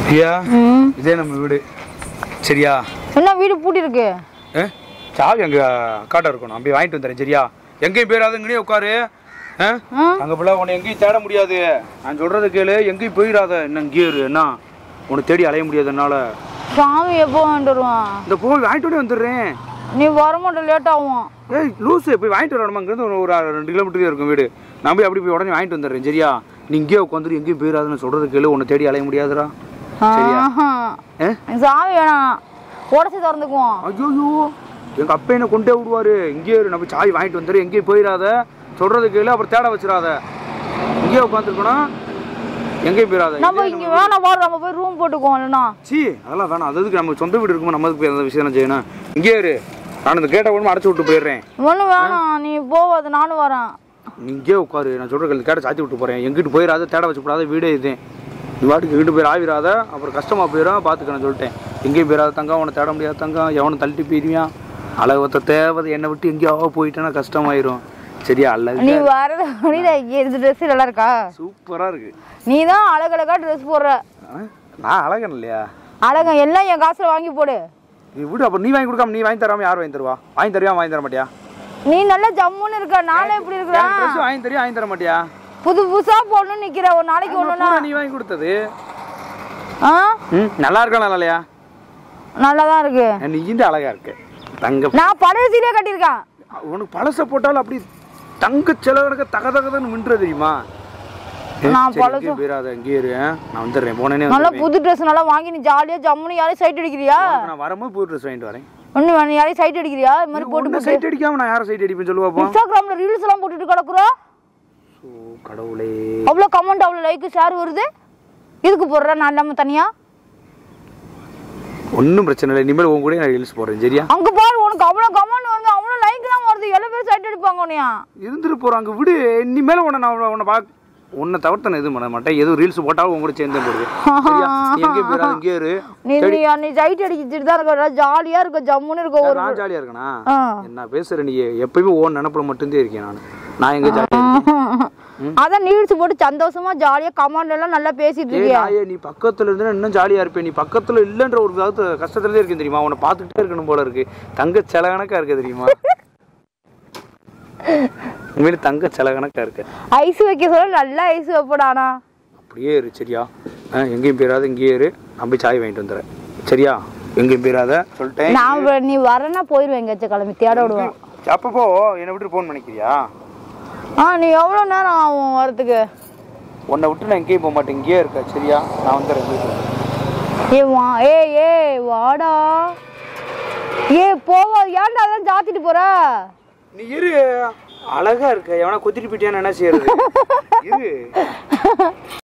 ஐயா ம் இதே நம்ம வீடு சரியா என்ன வீடு பூட்டி இருக்கு ஏ சாவி அங்கே அக்காட்ட இருக்கணும் அப்படியே வாங்கிட்டு வந்துடுறேன் சரியா எங்கேயும் போயிடாதுங்கன்னே உட்காரு ஆ ஆ? அங்கே பிள்ளை உன்னை எங்கேயும் தேட முடியாது நான் சொல்கிறத கேளு எங்கேயும் போயிடாத என்ன இங்கேயே இரு என்ன உன்னை தேடி அலைய முடியாது என்னால் சாமி எப்போ வாங்கிட்டு வருவான் இந்த போய் வாங்கிட்டு வந்து வந்துடுறேன் நீ வரமாட்ட லேட் ஆகும் ஏய் லூசு போய் வாங்கிட்டு வரணுமா இங்கேருந்து ஒரு ஒரு ரெண்டு கிலோமீட்டர் இருக்கும் வீடு நான் போய் அப்படி போய் உடனே வாங்கிட்டு வந்துடுறேன் சரியா நீ இங்கேயே உட்காந்துரு எங்கேயும் போயிடாதுன்னு சொல்கிறது கேளு உன்னை தேடி அலைய முடியாதுடா சரியா ஆஹா. ஏ எனக்கு சாமி வேணாம் உடச்சி திறந்துக்குவோம் ஐயோ எங்க அப்பா என்ன கொண்டே விடுவாரு இங்கேயே இரு, நான் போய் சாய் வாங்கிட்டு வந்துரு எங்கேயும் போயிடாத சொல்றது கேளு அப்புறம் தேட வச்சிடாத இங்கேயே உட்காந்துருக்கணும் எங்கேயும் போயிடாத நம்ம இங்க வேணாம் பாரு நம்ம போய் ரூம் போட்டுக்குவோம் இல்லைன்னா சீ அதெல்லாம் வேணாம் அதுக்கு நம்ம சொந்த வீடு இருக்குமோ நமக்கு போய் அந்த விஷயம் செய்யணும் இங்கேயே இரு நான் இந்த கேட்ட ஒன்று அடைச்சி விட்டு போயிடுறேன் ஒன்றும் வேணாம் நீ போவாது நானும் வரேன் நீ இங்கேயே உட்காரு நான் சொல்ற கேள்வி கேட்ட சாத்தி விட்டு போறேன் எங்கிட்டு போயிடாத தேட வச்சு போடாத வீடே இது நீ வாட்டுக்கு எங்கிட்டு போய் ஆவிராத அப்புறம் கஷ்டமா போயிடும் பார்த்துக்கணும் சொல்லிட்டேன் எங்கேயும் போயிடாத தங்கம் அவனை தேட முடியாத தங்கம் எவனும் தள்ளிட்டு போயிருவியான் அழகத்தை தேவை என்னை விட்டு எங்கேயாவது போயிட்டேன்னா கஷ்டமாயிரும் சரியா அல்ல நீ வரது முடியல இந்த ட்ரெஸ் நல்லா இருக்கா சூப்பரா இருக்கு நீ தான் அழகழகா ட்ரெஸ் போடுற ஆ? நான் அழகன் இல்லையா அழகம் எல்லாம் என் காசுல வாங்கி போடு நீ விடு அப்ப நீ வாங்கி கொடுக்காம நீ வாங்கி தராம யார் வாங்கி தருவா வாங்கி தருவியா வாங்கி தர மாட்டியா நீ நல்லா ஜம்முன்னு இருக்க நானே இப்படி என் இருக்கிறேன் ட்ரெஸ் வாங்கி தரியா வாங்கி தர மாட்டியா புது புதுசா போடணும்னு நிக்கிற ஒரு நாளைக்கு ஒண்ணுனா பூரா நீ வாங்கி கொடுத்தது ஆ ம் நல்லா இருக்கா நல்லா இல்லையா நல்லா தான் இருக்கு நீ இந்த அழகா இருக்கு தங்க நான் பழைய சீரே கட்டியிருக்கேன் உனக்கு பழச போட்டாலும் அப்படி தங்க செலவனுக்கு தக தகதன்னு மின்ற தெரியுமா நான் சரி, பழசு- எங்கேயும் போயிடாத எங்கேயே இரு ஆ? நான் வந்துடுறேன் போனேனே நல்லா வந்துடுறேன். புது ட்ரெஸ் நல்லா வாங்கி நீ ஜாலியா ஜம்முன்னு யாரையும் சைட் அடிக்கிறியா உனக்கு நான் வரும்போது புது ட்ரெஸ் வாங்கிட்டு வரேன் ஒண்ணு வேணும் யாரையும் சைட் அடிக்கிறியா இது மாதிரி போட்டு ஒன்றும் சைட் அடிக்காம நான் யாரை சைட் அடிப்பேன் சொல்லுவா அப்போ இன்ஸ்டாகிராம்ல ரீல்ஸ் எல்லாம் போட்டுட்டு கிடக்குறோம் ஓ கடவுளே அவ்வளோ கமெண்ட் அவ்வளோ லைக் ஷேர் வருது இதுக்கு போடுற நான் இல்லாம தனியா ஒன்றும் பிரச்சனை இல்லை இனிமேல் உன் கூட நான் ரீல்ஸ் போடுறேன் சரியா அங்க பாரு உனக்கு அவ்வளோ கமெண்ட் வருது அவ்வளோ லைக் தான் வருது எல்லா பேரும் சைட் அடிப்பாங்க உன்னையா இருந்துட்டு போறாங்க விடு இனிமேல் உன்னை நான் உன்னை பார்க்க உன்னை தவிர்த்து நான் எதுவும் பண்ண மாட்டேன் எதுவும் ரீல்ஸ் போட்டாலும் உங்க கூட சேர்ந்து போடுவேன் சரியா நீ எங்கேயும் போயிடாத இங்கே இரு நீ நீ நீ சைட் அடிச்சுட்டு தான் இருக்க ஜாலியா இருக்க ஜம்முன்னு இருக்க ஒரு நான் ஜாலியா இருக்கேனா ஆ. என்ன பேசுற நீ எப்பயுமே ஓன் நினப்புல மட்டும்தான் இருக்கேன் நான் நான் எங்க ஜாலியா அதான் நீல்ஸ் போட்டு சந்தோஷமா ஜாலியா கமெண்ட் எல்லாம் நல்லா பேசிட்டு ஏய் இருக்கியா நாயே நீ பக்கத்துல இருந்தா இன்னும் ஜாலியா இருப்பேன் நீ பக்கத்துல இல்லைன்ற ஒரு விதத்து கஷ்டத்துலயே இருக்கேன் தெரியுமா உன்னை பார்த்துக்கிட்டே இருக்கணும் போல இருக்கு தங்க செலகணக்கா இருக்கு தெரியுமா உண்மையில தங்க செலகணக்கா இருக்கு ஐஸ் வைக்க சொல்ல நல்லா ஐஸ் வைப்படானா அப்படியே இரு சரியா ஆ, எங்கேயும் போயிடாத இங்கேயே இரு நான் போய் சாய் வாங்கிட்டு வந்துடுறேன் சரியா எங்கேயும் போயிடாத சொல்லிட்டேன் நான் வ- நீ வரனா போயிருவேன் எங்கேயாச்சும் கிளம்பி தேட விடுவேன் அப்பப்போ என்னை விட்டு ஃபோன் பண்ணிக்கிறியா ஆ நீ எவ்வளோ நேரம் ஆகும் வரதுக்கு உன்னை விட்டு நான் எங்கேயும் போக மாட்டேன் இங்கேயே இருக்க சரியா நான் வந்துடுறேன் வீட்டுக்கு. ஏ வா ஏ ஏ வாடா ஏ போவா ஏன்டா அதான் ஜாத்திட்டு போற நீ இரு அழகா இருக்க எவனா குத்திட்டு போயிட்டியான்னு என்ன செய்யறது இரு